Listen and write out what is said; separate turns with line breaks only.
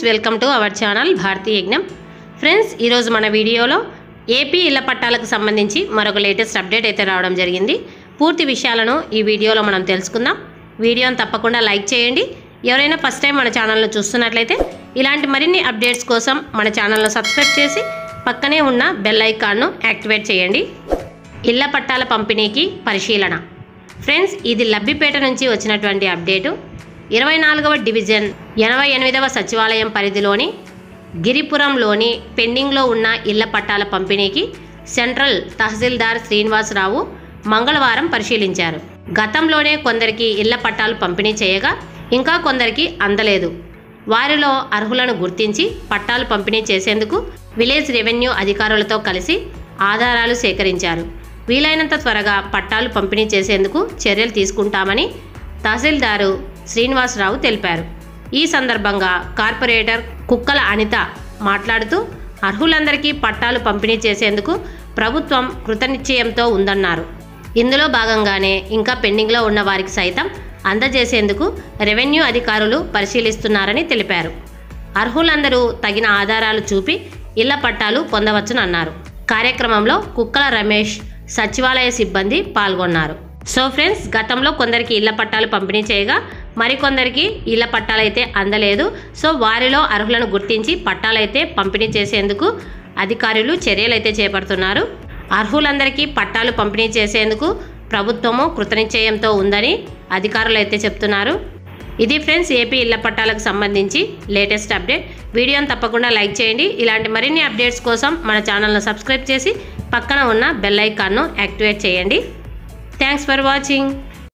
welcome to our channel Bharathi Yagnam friends ఈరోజు మన వీడియోలో ఏపీ ఇళ్ల పట్టాలకు సంబంధించి మరొక లేటెస్ట్ అప్డేట్ అయితే రావడం జరిగింది పూర్తి విషయాలను ఈ వీడియోలో మనం తెలుసుకుందాం వీడియోని తప్పకుండా లైక్ చేయండి ఎవరైనా ఫస్ట్ టైం మన ఛానల్ను చూస్తున్నట్లయితే ఇలాంటి మరిన్ని అప్డేట్స్ కోసం మన ఛానల్ను సబ్స్క్రైబ్ చేసి పక్కనే ఉన్న బెల్ ఐకాన్ను యాక్టివేట్ చేయండి ఇళ్ల పట్టాల పంపిణీకి పరిశీలన ఫ్రెండ్స్ ఇది లబ్బిపేట నుంచి వచ్చినటువంటి అప్డేటు ఇరవై నాలుగవ డివిజన్ ఎనభై ఎనిమిదవ సచివాలయం పరిధిలోని గిరిపురంలోని పెండింగ్లో ఉన్న ఇళ్ల పట్టాల పంపిణీకి సెంట్రల్ తహసీల్దార్ శ్రీనివాసరావు మంగళవారం పరిశీలించారు గతంలోనే కొందరికి ఇళ్ల పట్టాలు పంపిణీ చేయగా ఇంకా కొందరికి అందలేదు వారిలో అర్హులను గుర్తించి పట్టాలు పంపిణీ చేసేందుకు విలేజ్ రెవెన్యూ అధికారులతో కలిసి ఆధారాలు సేకరించారు వీలైనంత త్వరగా పట్టాలు పంపిణీ చేసేందుకు చర్యలు తీసుకుంటామని తహసీల్దారు శ్రీనివాసరావు తెలిపారు ఈ సందర్భంగా కార్పొరేటర్ కుక్కల అనిత మాట్లాడుతూ అర్హులందరికీ పట్టాలు పంపిణీ చేసేందుకు ప్రభుత్వం కృతనిశ్చయంతో ఉందన్నారు ఇందులో భాగంగానే ఇంకా పెండింగ్లో ఉన్న వారికి సైతం అందజేసేందుకు రెవెన్యూ అధికారులు పరిశీలిస్తున్నారని తెలిపారు అర్హులందరూ తగిన ఆధారాలు చూపి ఇళ్ల పట్టాలు పొందవచ్చునన్నారు కార్యక్రమంలో కుక్కల రమేష్ సచివాలయ సిబ్బంది పాల్గొన్నారు సో ఫ్రెండ్స్ గతంలో కొందరికి ఇళ్ల పట్టాలు పంపిణీ చేయగా మరికొందరికి ఇళ్ల పట్టాలైతే అందలేదు సో వారిలో అర్హులను గుర్తించి పట్టాలైతే పంపిణీ చేసేందుకు అధికారులు చర్యలైతే చేపడుతున్నారు అర్హులందరికీ పట్టాలు పంపిణీ చేసేందుకు ప్రభుత్వము కృతనిశ్చయంతో ఉందని అధికారులు అయితే చెప్తున్నారు ఇది ఫ్రెండ్స్ ఏపీ ఇళ్ల పట్టాలకు సంబంధించి లేటెస్ట్ అప్డేట్ వీడియోని తప్పకుండా లైక్ చేయండి ఇలాంటి మరిన్ని అప్డేట్స్ కోసం మన ఛానల్ను సబ్స్క్రైబ్ చేసి పక్కన ఉన్న బెల్ ఐకాన్ను యాక్టివేట్ చేయండి థ్యాంక్స్ ఫర్ వాచింగ్